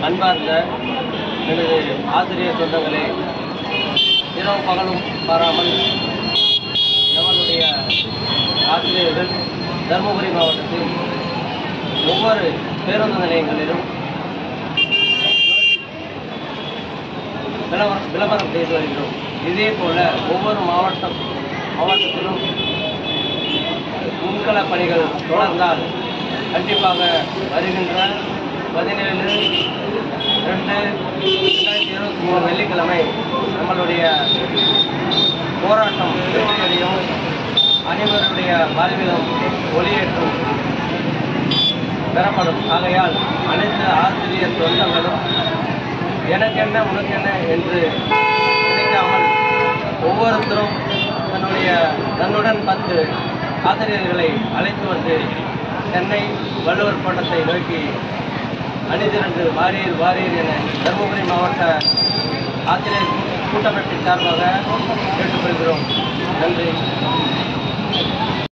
அன்பார்ந்த எனது ஆசிரியர் சொந்தங்களே இரவு பகலும் பாராமல் நம்மளுடைய ஆசிரியர்கள் தருமபுரி மாவட்டத்தில் ஒவ்வொரு பேருந்து நிலையங்களிலும் விளம்பரம் விளம்பரம் செய்து வருகிறோம் இதே போல ஒவ்வொரு மாவட்டம் மாவட்டத்திலும் முன்கள பணிகள் தொடர்ந்தால் கண்டிப்பாக வருகின்ற பதினேழு ரெண்டு ரெண்டாயிரத்தி இருபத்தி மூணு வெள்ளிக்கிழமை நம்மளுடைய போராட்டம் வெற்றியடையும் அனைவருடைய வாழ்விலும் ஒளியேற்றும் பெறப்படும் ஆகையால் அனைத்து ஆசிரியர் சொந்தங்களும் எனக்கென்ன உனக்கென்ன என்று நினைக்காமல் ஒவ்வொருத்தரும் தன்னுடைய தன்னுடன் பத்து ஆசிரியர்களை அழைத்து வந்து சென்னை வள்ளுவர் கோட்டத்தை நோக்கி அணிதிரண்டு வாரீர் வாரீர் என தருமபுரி மாவட்ட ஆசிரியர் கூட்டமைப்பின் சார்பாக கேட்டுக்கொள்கிறோம் நன்றி